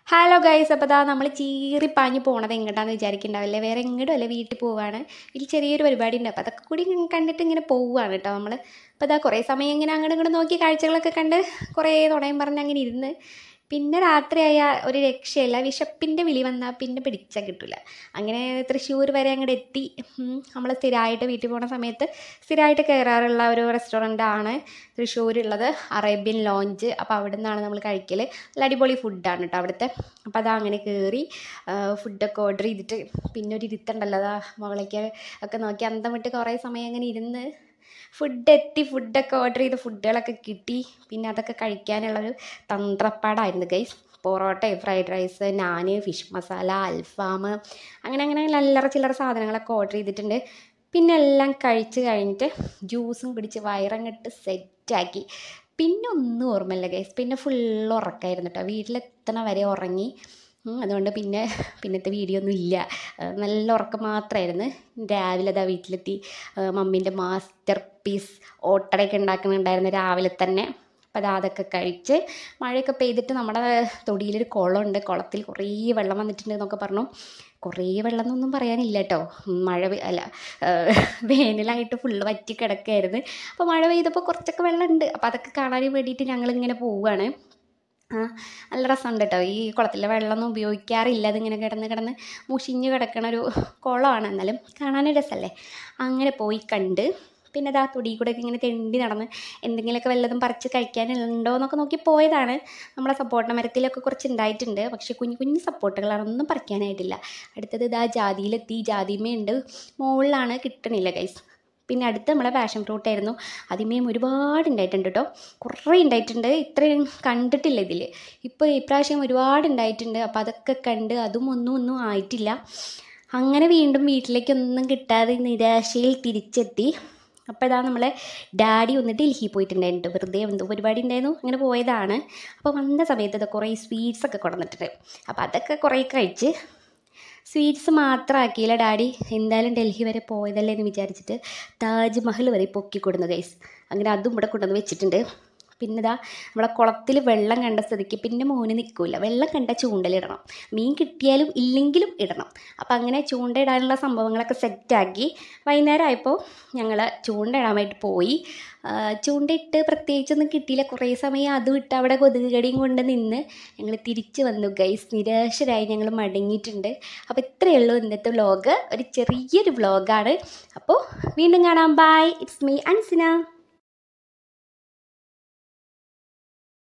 hello guys അപ്പോൾ ദാ നമ്മൾ ചീറിപ്പാഞ്ഞ് പോണത് എങ്ങോട്ടാന്ന് വിചാരിക്കുന്നുണ്ടാവില്ലേ വേറെ എങ്ങോട്ടും അല്ല വീട്ടിൽ പോവാണ് വീട്ടിൽ ചെറിയൊരു പരിപാടി ഉണ്ട് അപ്പോൾ അതൊക്കെ കൂടി ഇങ്ങനെ കണ്ടിട്ട് ഇങ്ങനെ പോവുകയാണ് കേട്ടോ നമ്മൾ അപ്പോൾ ഇതാ കുറേ സമയം ഇങ്ങനെ അങ്ങോട്ട് ഇങ്ങോട്ട് നോക്കി കാഴ്ചകളൊക്കെ കണ്ട് കുറേ തുണയും പറഞ്ഞ് അങ്ങനെ ഇരുന്ന് പിന്നെ രാത്രിയായ ഒരു രക്ഷയില്ല വിശപ്പിൻ്റെ വിളി വന്നാൽ പിന്നെ പിടിച്ചാൽ കിട്ടില്ല അങ്ങനെ തൃശ്ശൂർ വരെ അങ്ങോട്ട് എത്തി നമ്മൾ സ്ഥിരമായിട്ട് വീട്ടിൽ പോകുന്ന സമയത്ത് സ്ഥിരമായിട്ട് കയറാറുള്ള ഒരു റെസ്റ്റോറൻ്റ് ആണ് തൃശ്ശൂരുള്ളത് അറേബ്യൻ ലോഞ്ച് അപ്പോൾ അവിടെ നിന്നാണ് നമ്മൾ കഴിക്കൽ നല്ല അടിപൊളി ഫുഡാണ് കേട്ടോ അവിടുത്തെ അപ്പോൾ അതാ അങ്ങനെ കയറി ഫുഡൊക്കെ ഓർഡർ ചെയ്തിട്ട് പിന്നെ ഒരു ഇരുത്തുണ്ടല്ലോ അതാ മുകളിലേക്ക് ഒക്കെ നോക്കി അന്തം വിട്ട് കുറേ സമയം അങ്ങനെ ഇരുന്ന് ഫുഡ് എത്തി ഫുഡൊക്കെ ഓർഡർ ചെയ്ത് ഫുഡുകളൊക്കെ കിട്ടി പിന്നെ അതൊക്കെ കഴിക്കാനുള്ളൊരു തന്ത്രപ്പാടായിരുന്നു ഗൈസ് പൊറോട്ടയും fried rice naan fish masala അൽഫാം അങ്ങനെ അങ്ങനെ അല്ലറ ചില്ലറ സാധനങ്ങളൊക്കെ ഓർഡർ ചെയ്തിട്ടുണ്ട് പിന്നെ എല്ലാം കഴിച്ച് കഴിഞ്ഞിട്ട് ജ്യൂസും പിടിച്ച് വയറങ്ങിട്ട് സെറ്റാക്കി പിന്നെ ഒന്നും ഓർമ്മയില്ല ഗൈസ് പിന്നെ ഫുൾ ഉറക്കമായിരുന്നു കേട്ടോ വീട്ടിലെത്തണ വരെ ഉറങ്ങി ഉം, അതുകൊണ്ട് പിന്നെ പിന്നത്തെ വീഡിയോ ഒന്നും ഇല്ല ആ, നല്ല ഉറക്കം മാത്രമായിരുന്നു രാവിലെ അതാ വീട്ടിലെത്തി മമ്മീൻ്റെ മാസ്റ്റർ പീസ് ഓട്ടടയൊക്കെ ഉണ്ടാക്കുന്നുണ്ടായിരുന്നു രാവിലെ തന്നെ അപ്പോൾ അത് അതൊക്കെ കഴിച്ച് മഴയൊക്കെ പെയ്തിട്ട് നമ്മുടെ തൊടിയിലൊരു കുളമുണ്ട് കുളത്തിൽ കുറേ വെള്ളം വന്നിട്ടുണ്ട് എന്നൊക്കെ പറഞ്ഞു കുറേ വെള്ളം എന്നൊന്നും പറയാനില്ല കേട്ടോ മഴ പെയ്- അല്ല ആ, വേനലായിട്ട് ഫുള്ള് വറ്റി കിടക്കുകയായിരുന്നു അപ്പോൾ മഴ പെയ്തപ്പോൾ കുറച്ചൊക്കെ വെള്ളമുണ്ട് അപ്പോൾ അതൊക്കെ കാണാൻ വേണ്ടിയിട്ട് ഞങ്ങളിങ്ങനെ പോവുകയാണ് ആ നല്ല രസമുണ്ട് കേട്ടോ ഈ കുളത്തിലെ വെള്ളമൊന്നും ഉപയോഗിക്കാറില്ല അതിങ്ങനെ കിടന്ന് കിടന്ന് മുഷിഞ്ഞ് കിടക്കണ ഒരു കുളമാണ് എന്നാലും കാണാൻ രസമല്ലേ അങ്ങനെ പോയി കണ്ട് പിന്നെ അതാ തൊടി കൂടെ ഒക്കെ ഇങ്ങനെ തെണ്ടി നടന്ന് എന്തെങ്കിലുമൊക്കെ വല്ലതും പറിച്ച് കഴിക്കാനുണ്ടോ എന്നൊക്കെ നോക്കി പോയതാണ് നമ്മളെ സപ്പോർട്ട മരത്തിലൊക്കെ കുറച്ച് ഉണ്ടായിട്ടുണ്ട് പക്ഷേ കുഞ്ഞു കുഞ്ഞു സപ്പോർട്ടുകളാണ് ഒന്നും പറിക്കാനായിട്ടില്ല അടുത്തത് ഇതാ ജാതിയിലെത്തി ജാതിമയുണ്ട് മുകളിലാണ് കിട്ടണില്ല ഗൈസ് പിന്നെ അടുത്ത് നമ്മളെ പാഷൻ ഫ്രൂട്ട് ആയിരുന്നു അതിമേയും ഒരുപാട് ഉണ്ടായിട്ടുണ്ട് കേട്ടോ കുറേ ഉണ്ടായിട്ടുണ്ട് ഇത്രയും കണ്ടിട്ടില്ല ഇതിൽ ഇപ്പോൾ ഇപ്രാവശ്യം ഒരുപാട് ഉണ്ടായിട്ടുണ്ട് അപ്പോൾ അതൊക്കെ കണ്ട് അതും ഒന്നും ഒന്നും ആയിട്ടില്ല അങ്ങനെ വീണ്ടും വീട്ടിലേക്കൊന്നും കിട്ടാതെ നിരാശയിൽ തിരിച്ചെത്തി അപ്പോൾ ഇതാ നമ്മളെ ഡാഡി ഒന്ന് ഡൽഹി പോയിട്ടുണ്ടായിരുന്നു വെറുതെ എന്തോ പരിപാടി ഉണ്ടായിരുന്നു അങ്ങനെ പോയതാണ് അപ്പോൾ വന്ന സമയത്ത് ഇത് കുറേ സ്വീറ്റ്സ് ഒക്കെ കൊണ്ടുവന്നിട്ടുണ്ട് അപ്പോൾ അതൊക്കെ കുറേ കഴിച്ച് സ്വീറ്റ്സ് മാത്രം ആക്കിയില്ല ഡാഡി എന്തായാലും ഡൽഹി വരെ പോയതല്ലേ എന്ന് വിചാരിച്ചിട്ട് താജ്മഹൽ വരെ പൊക്കിക്കൊടുന്നു ഗൈസ് അങ്ങനെ അതും ഇവിടെ കൊണ്ടുവന്ന് വെച്ചിട്ടുണ്ട് പിന്നെ ഇതാ നമ്മളെ കുളത്തിൽ വെള്ളം കണ്ട സ്ഥിതിക്ക് പിന്നെ മോന് നിൽക്കില്ല വെള്ളം കണ്ട ചൂണ്ടലിടണം മീൻ കിട്ടിയാലും ഇല്ലെങ്കിലും ഇടണം അപ്പം അങ്ങനെ ചൂണ്ടയിടാനുള്ള സംഭവങ്ങളൊക്കെ സെറ്റാക്കി വൈകുന്നേരം ആയപ്പോൾ ഞങ്ങൾ ചൂണ്ടയിടാനായിട്ട് പോയി ആ, ചൂണ്ടയിട്ട് പ്രത്യേകിച്ചൊന്നും കിട്ടിയില്ല കുറേ സമയം അത് വിട്ട് അവിടെ കൊതുക് കടിയും കൊണ്ട് നിന്ന് ഞങ്ങൾ തിരിച്ചു വന്നു ഗൈസ് നിരാശരായി ഞങ്ങൾ മടങ്ങിയിട്ടുണ്ട് അപ്പോൾ ഇത്രയേ ഉള്ളൂ ഇന്നത്തെ വ്ലോഗ് ഒരു ചെറിയൊരു വ്ലോഗാണ് അപ്പോൾ വീണ്ടും കാണാം ബൈ ഇറ്റ്സ് മീ അൻസിന